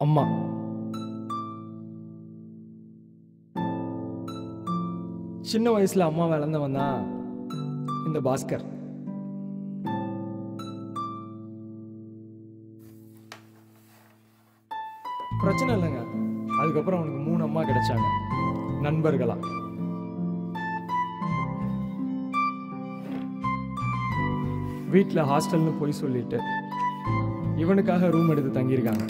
அம்மா சின்ன வயசுல அம்மா வளர்ந்தவன் தான் இந்த பாஸ்கர் பிரச்சனை இல்லைங்க அதுக்கப்புறம் அவனுக்கு மூணு அம்மா கிடைச்சாங்க நண்பர்களா வீட்டில் ஹாஸ்டல்னு போய் சொல்லிட்டு இவனுக்காக ரூம் எடுத்து தங்கியிருக்காங்க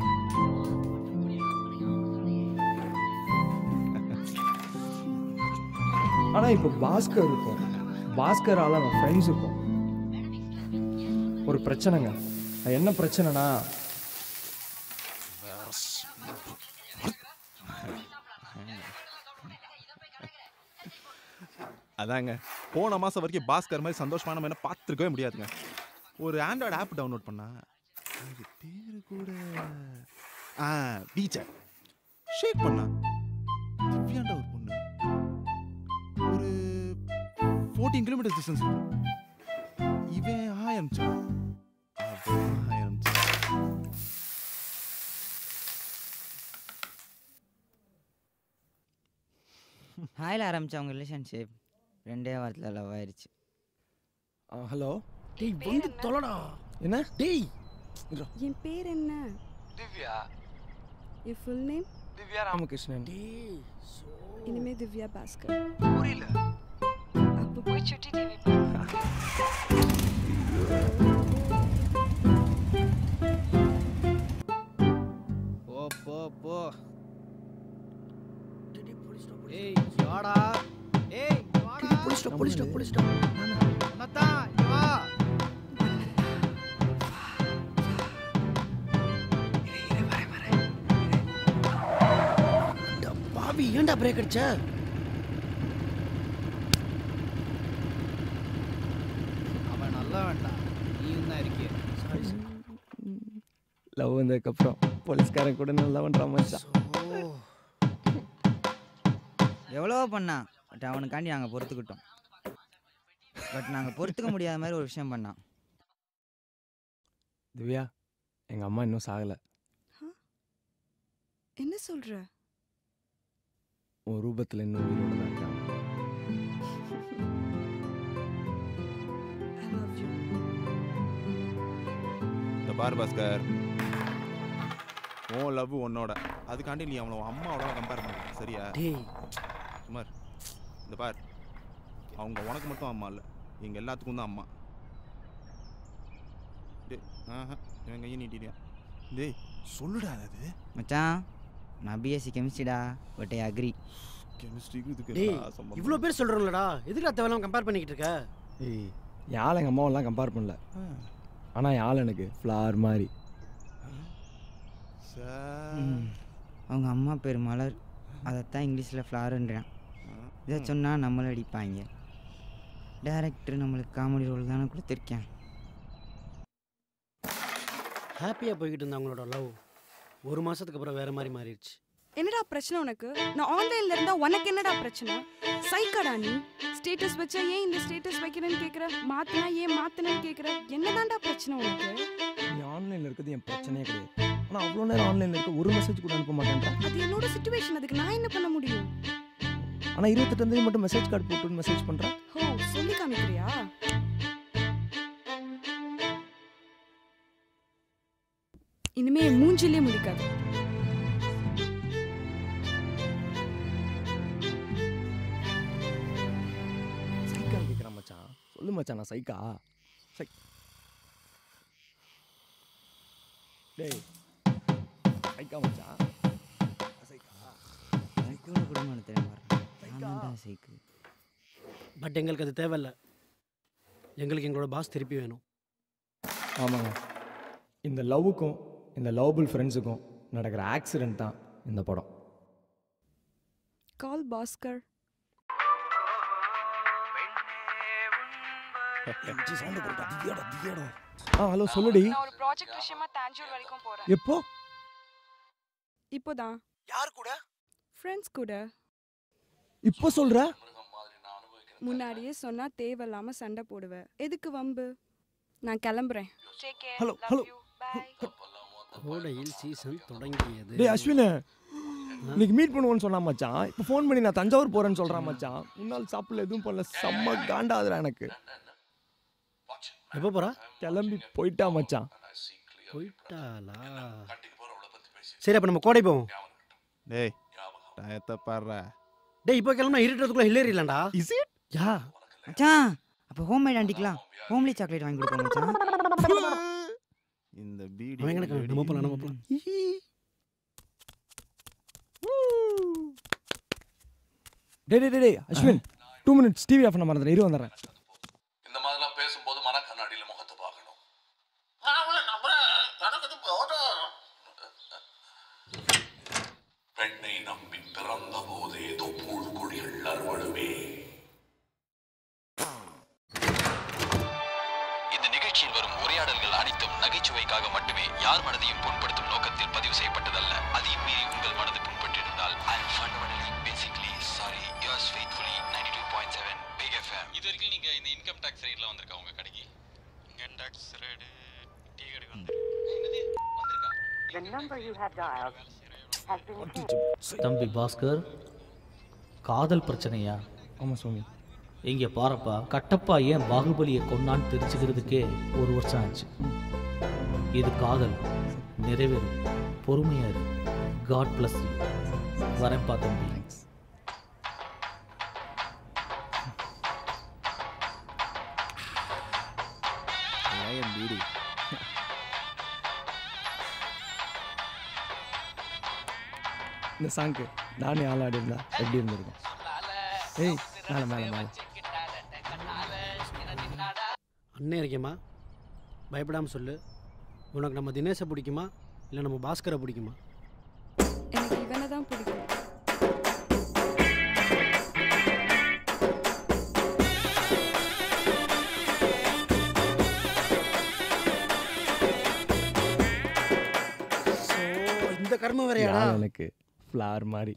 ஆனா இப்போ பாஸ்கர் இருக்கும் பாஸ்கரால அவன் ஃப்ரெண்ட்ஸ் இருக்கும் ஒரு பிரச்சனைங்க அது என்ன பிரச்சனைனா அதாங்க போன மாதம் வரைக்கும் பாஸ்கர் மாதிரி சந்தோஷமான நம்ம என்ன பார்த்துருக்கவே முடியாதுங்க ஒரு ஆண்ட்ராய்டு ஆப் டவுன்லோட் பண்ணா அது பேரு கூட ஆ பீச்சர் ஷேக் பண்ணா திவ்யாண்ட ஒரு பொண்ணு ஒரு ஃபோர்டீன் கிலோமீட்டர் டிஸ்டன்ஸ் இருக்கும் இவன் ஆரம்பிச்சான் அவன் ஆரம்பிச்சான் ஹாயில் ஆரம்பிச்ச அவங்க ரிலேஷன்ஷிப் ரெண்டே வாரத்தில் லவ் ஆயிடுச்சு ஹலோ டேய் வந்து தொலைடா என்ன டேய் என் பேர் என்ன திவ்யா என் ஃபுல் நேம் திவ்யா ராமகிருஷ்ணன் டேய் சோ இனிமே திவ்யா பாஸ்கர் புரியல அப்போ போய் சுட்டி டிவி போ போ போ டேய், டேய் போலீஸ்டா ஏய் வாடா ஏய் வாடா போலீஸ்டா போலீஸ்டா போலீஸ்டா உன்னதான் இங்க வா டா பாவி ஏன்டா பிரேக் அடிச்ச அவன் நல்லா வேண்டாம் நீயும் தான் இருக்கிய சாரி லவ் வந்ததுக்கப்புறம் போலீஸ்காரன் கூட நல்லா பண்ணுறான் மச்சான் சோ எவ்வளோ பண்ணான் பட் அவனுக்காண்டி நாங்கள் பொறுத்துக்கிட்டோம் பட் நாங்கள் பொறுத்துக்க முடியாத மாதிரி ஒரு விஷயம் பண்ணான் திவ்யா எங்க அம்மா இன்னும் சாகல என்ன சொல்ற உன் ரூபத்துல இன்னும் உயிரோட தான் இருக்காங்க ஐ லவ் யூ இந்த பார் பாஸ்கர் உன் லவ் உன்னோட அதுக்காண்டி நீ அவனை உன் அம்மாவோட கம்பேர் பண்ண சரியா டேய் சுமார் இந்த பார் அவங்க உனக்கு மட்டும் அம்மா இல்லை எங்கள் எல்லாத்துக்கும் தான் அம்மா டேய் ஆஹா இவன் கையை நீட்டிட்டியா டேய் சொல்லுடா அது மச்சான் நான் பிஎஸ்சி கெமிஸ்ட்ரிடா பட் ஐ அக்ரி கெமிஸ்ட்ரிக்கு இதுக்கு டேய் என்ன சம்பந்தம்? இவ்ளோ பேர் சொல்றோம்லடா எதுக்குடா தேவையில்லாம கம்பேர் பண்ணிக்கிட்டு இருக்க ஏய் என் ஆள் எங்கள் அம்மாவெல்லாம் கம்பேர் பண்ணல ஆ. ஆனால் என் ஆள் எனக்கு ஃப்ளார் மாதிரி சார். அவங்க அம்மா பேர் மலர் அதைத்தான் இங்கிலீஷில் ஃப்ளாருன்றான் இதை சொன்னால் நம்மளை அடிப்பாங்க டேரக்டர் நம்மளுக்கு காமெடி ரோல் தானே கொடுத்துருக்கேன் ஹாப்பியா போய்கிட்டு இருந்த அவங்களோட லவ் ஒரு மாசத்துக்கு அப்புறம் வேற மாதிரி மாறிடுச்சு என்னடா பிரச்சனை உனக்கு நான் ஆன்லைன்ல இருந்தா உனக்கு என்னடா பிரச்சனை சைக்காடா நீ ஸ்டேட்டஸ் வச்சா ஏன் இந்த ஸ்டேட்டஸ் வைக்கிறேன்னு கேக்குற மாத்தினா ஏன் மாத்தினேன்னு கேக்குற என்னதான்டா பிரச்சனை உனக்கு நீ ஆன்லைனில் இருக்கிறது என் பிரச்சனையே கிடையாது ஆனால் அவ்வளோ நேரம் ஆன்லைனில் இருக்க ஒரு மெசேஜ் கூட அனுப்ப மாட்டேன்றா அது என்னோட சுச்சுவேஷன் அதுக்கு நான் என்ன பண்ண முடியும் ஆனால் இருபத்தெட்டாந்தேதி மட்டும் மெசேஜ் கார்டு போட்டு மெசேஜ் பண்ணுறேன் ஓ சொல்லி காமிக்கிறியா இனிமே என் மூஞ்சிலே முடிக்காது சைக்கா கேட்குறேன் மச்சான் சொல்லு மச்சான் நான் சைக்கா சை டேய் சைக்கா மச்சான் சைக்கா சைக்கோட குடும்பம் தெரியும் நான் சைக்கு பட் எங்களுக்கு அது தேவையில்ல எங்களுக்கு எங்களோட பாஸ் திருப்பி வேணும் ஆமாங்க இந்த லவ்வுக்கும் இந்த லவ்வபிள் ஃப்ரெண்ட்ஸுக்கும் நடக்கிற ஆக்சிடென்ட் தான் இந்த படம் கால் பாஸ்கர் ஆ ஹலோ சொல்லுடி நான் ஒரு ப்ராஜெக்ட் விஷயமா தாஞ்சூர் வரைக்கும் போறேன் எப்போ இப்போதான் யார் கூட ஃப்ரெண்ட்ஸ் கூட இப்போ சொல்ற முன்னாடியே சொன்னா தேவையில்லாம சண்டை போடுவேன் எதுக்கு வம்பு நான் கிளம்புறேன் ஹலோ ஹலோ கோடையில் சீசன் தொடங்கியது டேய் அஸ்வின் இன்னைக்கு மீட் பண்ணுவோன்னு சொன்னா மச்சான் இப்போ ஃபோன் பண்ணி நான் தஞ்சாவூர் போறேன்னு சொல்றான் மச்சான் முன்னாள் சாப்பிடல எதுவும் பண்ணல செம்ம காண்டாதுடா எனக்கு எப்போ போகிறா கிளம்பி போயிட்டா மச்சான் போயிட்டாளா சரி அப்போ நம்ம கோடை போவோம் டேய் டயத்தை பாடுற டேய் இப்போ கிளம்புனா இருட்டுறதுக்குள்ள ஹில்லேரி இல்லைண்டா இஸ் இட் யா மச்சான் அப்போ ஹோம்மேட் ஆண்டிக்கலாம் ஹோம்லி சாக்லேட் வாங்கி கொடுப்போம் மச்சான் இந்த பீடி அவன் எனக்கு நம்ம போகலாம் நம்ம போகலாம் டேய் டேய் டேய், டேய் Ashwin two minutes TV off பண்ண மறந்துடுறேன் இரு வந்துடுறேன் இந்த மாதிரிலாம் பேசும்போது மன கண்ணாடியில முகத்தை பார்க்கணும் பெண்ணை நம்பி பிறந்த போதே தொப்புள் கொடிகள் அறுவடுமே இந்த நிகழ்ச்சியில் வரும் உரையாடல்கள் அனைத்தும் நகைச்சுவைக்காக மட்டுமே யார் மனதையும் புண்படுத்தும் நோக்கத்தில் பதிவு செய்யப்பட்டதல்ல அதையும் மீறி உங்கள் மனது புண்பட்டிருந்தால் I'm fundamentally basically sorry yours faithfully ninety two point seven Big FM இது வரைக்கும் நீங்கள் இந்த இன்கம் டேக்ஸ் ரைடில் வந்திருக்கா உங்கள் கடைக்கு இன்கம் டேக்ஸ் ரைடு டீ கடைக்கு வந்து என்னது வந்திருக்கா The number you have dialed has been தம்பி பாஸ்கர் காதல் பிரச்சனையா ஆமா சுவாமி இங்க பாருப்பா கட்டப்பா ஏன் பாகுபலியை கொன்னான்னு தெரிஞ்சுக்கிறதுக்கே ஒரு வருஷம் ஆச்சு இது காதல் நிறைவேறும் பொறுமையா இரு காட் பிளஸ் வரேன்ப்பா தம்பி என் பீடி இந்த சாங்க்கு நானே ஆள் ஆடி இருந்தா எப்படி இருந்திருக்கும் ஏய் மேலே மேலே மேலே அண்ணே இருக்கேம்மா பயப்படாமல் சொல்லு உனக்கு நம்ம தினேஷை பிடிக்குமா இல்லை நம்ம பாஸ்கரை பிடிக்குமா எனக்கு இவனை தான் பிடிக்கும் இந்த கர்மம் வேறையாடா யாழ் எனக்கு ஃப்ளார் மாதிரி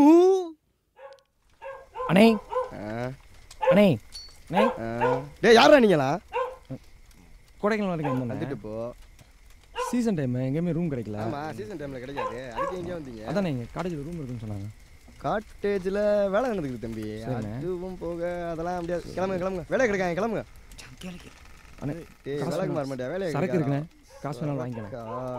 அண்ணே அண்ணே அண்ணே டேய் யாரா நீங்களா கொடைக்கானல் வரைக்கும் வந்துட்டு வந்தேன் போ சீசன் டைம் எங்கேயுமே ரூம் கிடைக்கல ஆமா சீசன் டைம்ல கிடைக்காது அதுக்கு எங்க வந்தீங்க அதானே இங்கே காலேஜில் ரூம் இருக்குன்னு சொன்னாங்க காட்டேஜ்ல வேலை நடந்துக்குது தம்பி சரிண்ணே. அதுவும் போக அதெல்லாம் முடியாது கிளம்புங்க கிளம்புங்க வேலை கிடைக்காங்க கிளம்புங்க அண்ணே டேய் காசு வேலைக்கு வேணும். மாற மாட்டியா வேலையை சரக்கு இருக்குண்ணே காசு வேணாலும் வாங்கிக்கலாம்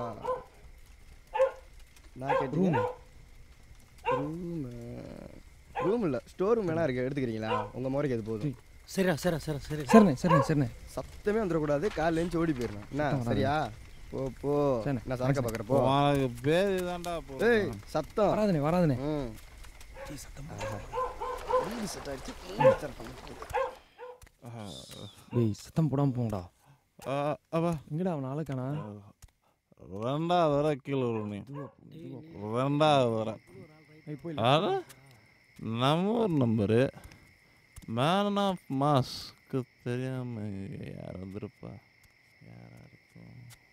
நான் கேட்டீங்க ரூம் ரூம் இல்ல ஸ்டோர் ரூம் வேணா இருக்கு எடுத்துக்கிறீங்களா உங்க முறைக்கு அது போதும் சரிடா சரிடா சரி சரி சரிண்ணே சரிண்ணே சரிண்ணே சத்தமே வந்துடக்கூடாது காலைல எழுந்து ஓடி போயிடணும் என்ன சத்தம் வராது. சரியா போ போ சரிண்ணே. நான் சரக்க பார்க்குறேன் போ உனக்கு பேரு தான்டா போ ஏய் சத்தம் வராதுண்ணே வராதுண்ணே ம் டேய் சத்தம் போடாமல் போங்கடா அவா எங்கடா அவன் ஆளுக்கானா ரெண்டாவது வர கீழே விழுனி ரெண்டாவது வர ஏய் போய் அட நம்ம ஒரு நம்பரு மேன் ஆஃப் மாஸ்க்கு தெரியாம யார் வந்திருப்பா யாரா இருக்கும்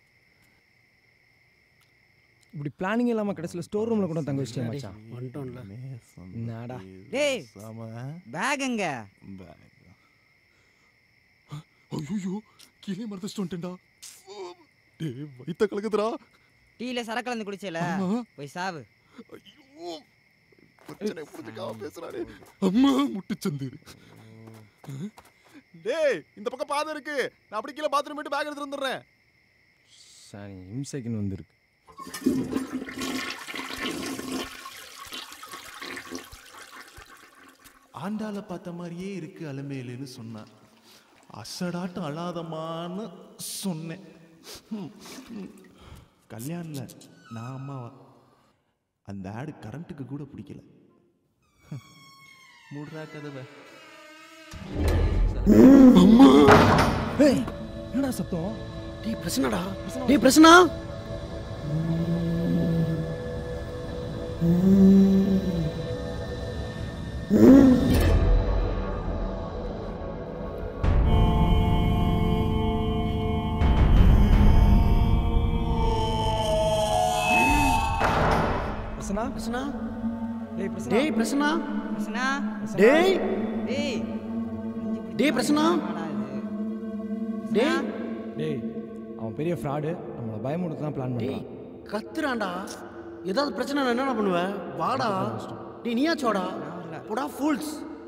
இப்படி பிளானிங் இல்லாமல் கடைசியில் ஸ்டோர் ரூமில் கூட தங்க வச்சிட்டேன் மச்சான் வந்துட்டோம்ல நேசம் என்னடா டேய் சம பேக் எங்க பேக் ஐயோ கீழே மறந்துட்டு வந்துட்டேன்டா டேய் வைத்த கலக்குதுடா டீல சரக்கு கலந்து குடிச்சல போய் சாவு ஐயோ பிரச்சனை புரிஞ்சுக்காம பேசுறாரு அம்மா முட்டுச்சந்து டேய் இந்த பக்கம் பாதை இருக்கு நான் அப்படி கீழே பாத்ரூம் போயிட்டு பேக் எடுத்துட்டு வந்துடுறேன் சரி இம்சைக்குன்னு வந்திருக்கு ஆண்டாள பார்த்த மாதிரியே இருக்கு அலமேலுன்னு சொன்னான் அசடாட்டம் அழாதமான்னு சொன்னேன் ஹம், ஹம். கல்யாணில் நான் அம்மாவா அந்த ஆடு கரண்ட்டுக்கு கூட பிடிக்கல ஹம். மூடுறா கதவை ஏய் என்னடா சத்தம் டேய் பிரச்சனடா டேய் பிரச்சனா பிரசனா பிரச்சனா டேய் பிரசனா டேய் பிரச்சனா பிரசனா டேய் டேய் டேய் பிரசனா டேய் டேய் அவன் பெரிய ஃப்ராடு நம்மளை பயமுடுத்த தான் பிளான் டேய் பண்ணுறான் கத்துறான்டா ஏதாவது பிரச்சனை என்ன பண்ணுவ வாடா டேய் நீயாச்சோடா போடா ஃபூல்ஸ்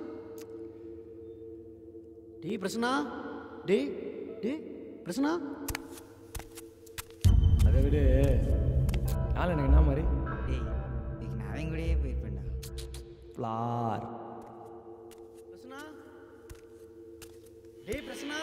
டேய் பிரசனா டேய் டேய் பிரசனா அதை விடு நாள் எனக்கு என்ன மாதிரி டேய் இதுக்கு நான் அவன் கூடயே போயிருப்பேன்டா ஃப்ளார் பிரசனா டேய் பிரசனா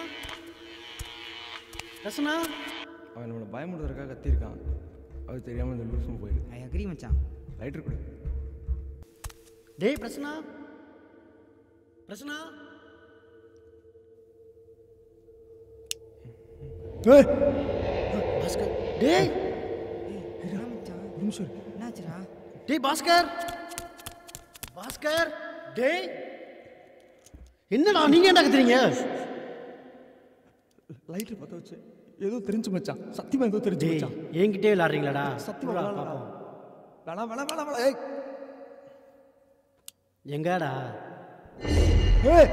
பிரசனா அவன் நம்மளை பயமுடுறதுக்காக கத்திருக்கான் அது தெரியாமல் இந்த லூசும் போயிடுது ஐ அக்ரி மச்சான் லைட்டர் கொடு டேய் பிரசனா பிரசனா ஏய் பாஸ்கர் டேய் என்ன மச்சான் ஒரு நிமிஷம் இரு. என்னாச்சுடா டேய் பாஸ்கர் பாஸ்கர் டேய் என்னடா நீங்க என்ன கத்துறீங்க லைட்டர் பற்ற வச்சு ஏதோ தெரிஞ்சு மச்சான் சத்தியமா ஏதோ தெரிஞ்சு டேய் மச்சான் என்கிட்டே விளாடுறீங்களாடா சத்தியமா விட்றா, வேணாம் பாப்போம். வேணாம் வேணாம் வேணாம் வேணாம் ஏய் எங்கடா ஏய்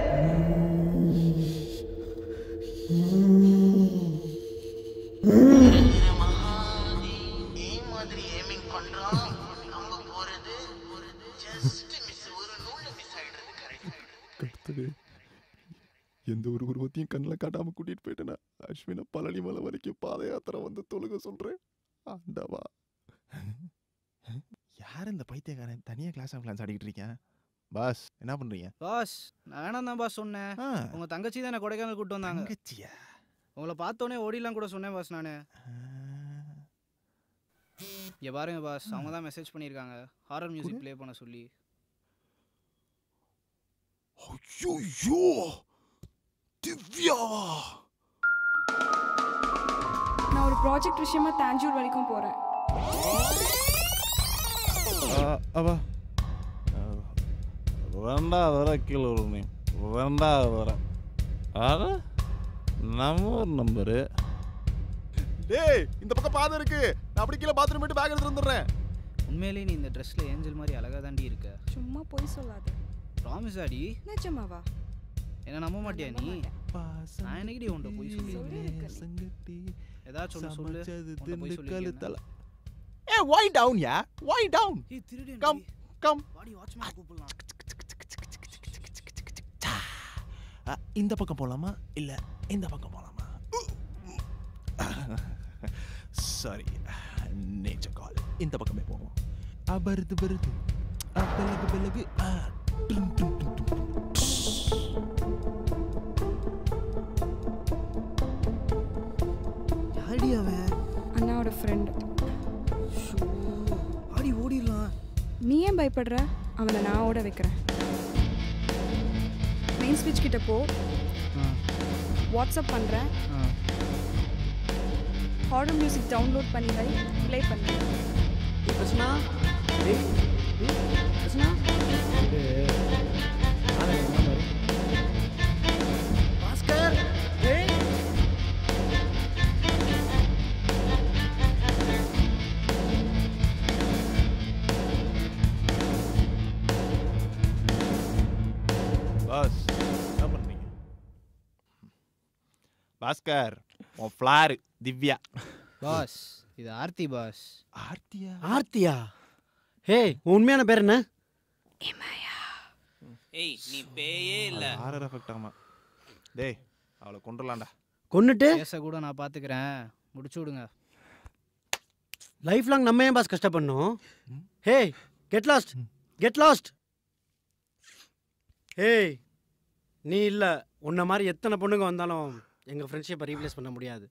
கடுத்தது எந்த ஒரு உருவத்தையும் கண்ணில் காட்டாம கூட்டிட்டு போயிட்டேனா அஸ்வினை பழனி மலை வரைக்கும் பாத யாத்திரை வந்து தொழுக சொல்றேன் ஆண்டவா யார் இந்த பைத்தியக்காரன் தனியா கிளாஸ் ஆஃப் கிளாஸ் ஆடிக்கிட்டு இருக்கேன் பாஸ் என்ன பண்றீங்க பாஸ் நான் வேணாம் தான் பாஸ் சொன்னேன் ஆ, உங்க தங்கச்சி தான் என்ன கொடைக்கானல் கூட்டு வந்தாங்க தங்கச்சியா உங்களை பார்த்தோன்னே ஓடிலாம் கூட சொன்னேன் பாஸ் நான் இங்க பாருங்க பாஸ் அவங்க தான் மெசேஜ் பண்ணியிருக்காங்க ஹாரர் மியூசிக் ப்ளே பண்ண சொல்லி ஐயோ திவ்யாவா நான் ஒரு ப்ராஜெக்ட் விஷயமா தாஞ்சூர் வரைக்கும் போறேன் அவா ரெண்டாவது வர கீழே விழுந்தேன் ரெண்டாவது வர ஆட நம்ம ஒரு நம்பரு டேய் இந்த பக்கம் பாதை இருக்கு நான் அப்படி கீழே பாத்ரூம் போயிட்டு பேக் எடுத்து வந்துடுறேன் உண்மையிலேயே நீ இந்த ட்ரெஸ்ல ஏஞ்சல் மாதிரி அழகா தாண்டி இருக்க சும்மா போய் சொல்லாத ப்ராமிஸ் ஆடி நிஜமாவா என்ன நம்ப மாட்டியா நீ நான் என்னைக்கு உன்ட்ட போய் சொல்லி சங்கட்டி ஏதாச்சும் ஒன்று சொல்லு சமைச்சது உன்ட்ட போய் திண்டுக்கல் சொல்லி தலை ஏ ஒய் டவுன் யா ஒய் டவுன் ஏய் திருடி கம் கம் வாடி வாட்ச்மேன் கூப்பிடலாம் இந்த பக்கம் போலாமா இல்ல இந்த பக்கம் போலாமா சாரி நேச்சர் கால் இந்த பக்கமே போவோம் அபருது வருது அபலகு பலகு ஆ, டும், டும், டும், டும், டும். யாடி அவன் அண்ணாவோட ஃப்ரெண்டு ஆடி ஓடிடலாம் நீ ஏன் பயப்படுற அவனை நான் ஓட வைக்கிறேன் மெயின் ஸ்விட்ச் கிட்ட போ வாட்ஸ்அப் பண்ணுறேன் ஹாரர் மியூசிக் டவுன்லோட் பண்ணி வை ப்ளே பண்ணுறேன் பிரசனா டேய் டேய், பிரசனா பாஸ்கர் டேய் பாஸ் என்ன பண்றீங்க பாஸ்கர் உன் ஃப்ளாரு திவ்யா பாஸ் இது ஆர்த்தி பாஸ் ஆர்த்தியா ஆர்த்தியா ஹே உன் உண்மையான பேர் என்ன ஏய் நீ பேயே இல்ல ஆரர் எஃபெக்ட் ஆமா டேய் அவளை கொண்டுலாம்டா கொன்னுட்டு பேச கூட நான் பாத்துக்கிறேன் முடிச்சு விடுங்க லைஃப் லாங் நம்ம ஏன் பாஸ் கஷ்டப்படணும் hey get lost get lost hey நீ இல்லை உன்ன மாதிரி எத்தனை பொண்ணுங்க வந்தாலும் எங்கள் ஃப்ரெண்ட்ஷிப்பை ரீப்ளேஸ் பண்ண முடியாது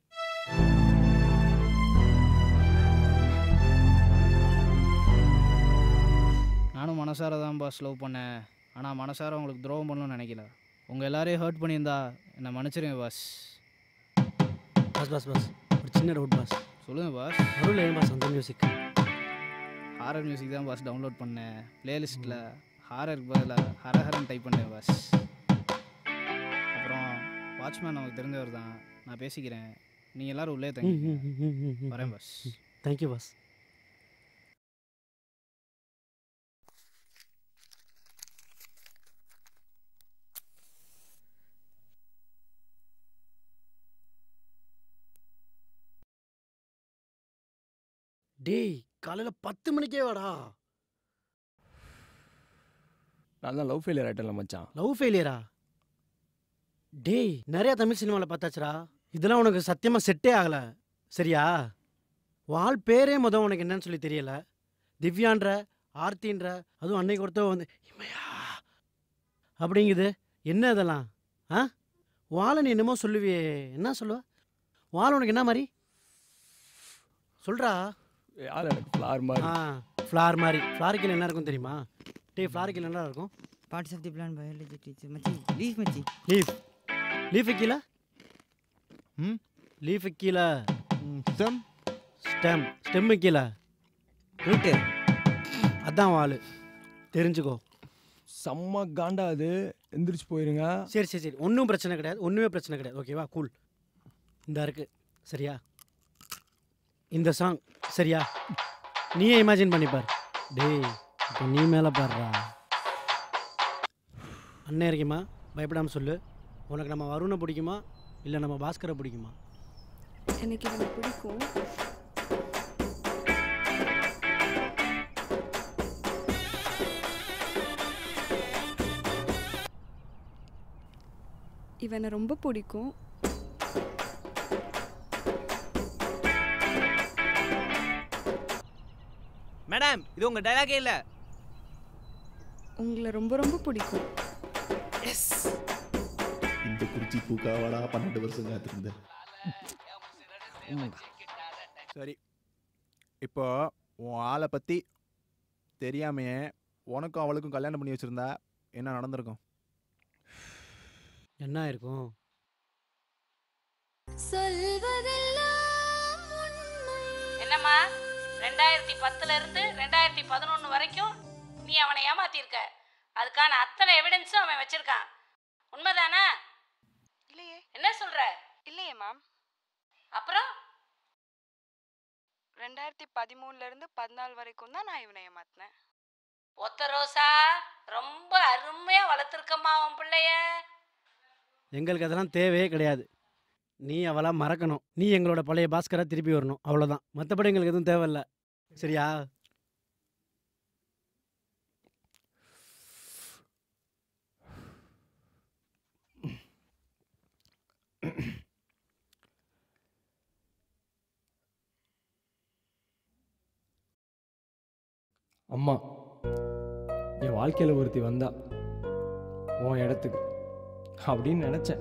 நானும் மனசார தான் பாஸ் லவ் பண்ணேன் ஆனால் மனசார உங்களுக்கு துரோகம் பண்ணணும்னு நினைக்கல உங்கள் எல்லாரையும் ஹர்ட் பண்ணியிருந்தா என்னை மன்னிச்சிருங்க பாஸ் பாஸ் பாஸ் பாஸ் ஒரு சின்ன டவுட் பாஸ் சொல்லுங்கள் பாஸ் நடுவில் ஏன் பாஸ் அந்த மியூசிக் ஹாரர் மியூசிக் தான் பாஸ் டவுன்லோட் பண்ணேன் பிளேலிஸ்ட்டில் ஹாரருக்கு பதிலாக ஹரஹரன் டைப் பண்ணேன் பாஸ் அப்புறம் வாட்ச்மேன் நமக்கு தெரிஞ்சவர் தான் நான் பேசிக்கிறேன் நீங்கள் எல்லாரும் உள்ளே தங்கி வரேன் பாஸ் தேங்க்யூ பாஸ் டேய் காலையில் பத்து மணிக்கே வாடா நான் தான் லவ் ஃபெயிலியர் ஆயிட்டேன்ல மச்சான் லவ் ஃபெயிலியரா டேய் நிறைய தமிழ் சினிமாவில் பார்த்தாச்சுடா இதெல்லாம் உனக்கு சத்தியமாக செட்டே ஆகலை சரியா வால் பேரே மொதல் உனக்கு என்னன்னு சொல்லி தெரியல திவ்யான்ற ஆர்த்தின்ற அதுவும் அன்னைக்கு ஒருத்தவ வந்து இம்மையா அப்படிங்குது என்ன இதெல்லாம் ஆ வாழை நீ என்னமோ சொல்லுவியே என்ன சொல்லுவ வாழை உனக்கு என்ன மாதிரி சொல்றா யார் எனக்கு ஃப்ளார் மாதிரி ஆ ஃப்ளார் மாதிரி ஃப்ளார் கீழே என்ன இருக்கும் தெரியுமா டேய் ஃப்ளார் கீழே என்ன இருக்கும் parts of the plant biology teacher மச்சி லீஃப் மச்சி லீஃப் லீஃபு கீழே ம் லீஃபு கீழே ஸ்டெம் ஸ்டெம் ஸ்டெம்மு கீழே ரூட்டு அதான் வாள் தெரிஞ்சுக்கோ செம்ம காண்டா அது எந்திரிச்சு போயிருங்க சரி சரி சரி ஒன்றும் பிரச்சனை கிடையாது ஒன்றுமே பிரச்சனை கிடையாது ஓகேவா கூல் இந்த இருக்கு சரியா இந்த சாங் சரியா நீயே இமேஜின் பண்ணிப்பார் டேய் இப்போ நீ மேலே பாடுறா அண்ணன் இருக்கேம்மா பயப்படாமல் சொல்லு உனக்கு நம்ம வருணை பிடிக்குமா இல்லை நம்ம பாஸ்கரை பிடிக்குமா எனக்கு இவனை பிடிக்கும் இவனை ரொம்ப பிடிக்கும் மேடம் இது உங்க டைலாகே இல்ல உங்களை ரொம்ப ரொம்ப பிடிக்கும் எஸ் இந்த குறிச்சி பூக்காவாடா பன்னெண்டு வருஷம் காத்திருந்த சரி இப்போ உன் ஆளை பற்றி தெரியாமையே உனக்கும் அவளுக்கும் கல்யாணம் பண்ணி வச்சிருந்தா என்ன நடந்திருக்கும் என்ன இருக்கும் என்னம்மா ரெண்டாயிரத்தி பத்துல இருந்து ரெண்டாயிரத்தி பதினொன்று வரைக்கும் நீ அவனை ஏமாத்திருக்க அதுக்கான அத்தனை எவிடன்ஸும் அவன் வச்சிருக்கான் உண்மைதானே இல்லையே என்ன சொல்ற இல்லையே மேம் அப்புறம் ரெண்டாயிரத்தி பதிமூணுல இருந்து பதினாலு வரைக்கும் தான் நான் இவனை ஏமாத்தினேன் ஒத்த ரோசா ரொம்ப அருமையா வளர்த்துருக்கம்மா அவன் பிள்ளைய எங்களுக்கு அதெல்லாம் தேவையே கிடையாது நீ அவளா மறக்கணும் நீ எங்களோட பழைய பாஸ்கரா திருப்பி வரணும் அவ்வளோதான் மற்றபடி எங்களுக்கு எதுவும் தேவையில்ல சரியா அம்மா என் வாழ்க்கையில் ஒருத்தி வந்தா உன் இடத்துக்கு அப்படின்னு நினச்சேன்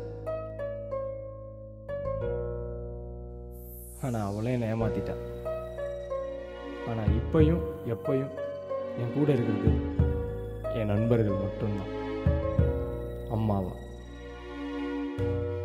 ஆனால் அவளே என்னை ஏமாத்திட்டா ஆனால் இப்பையும் எப்பையும் என் கூட இருக்கிறது என் நண்பர்கள் மட்டும்தான் அம்மாவா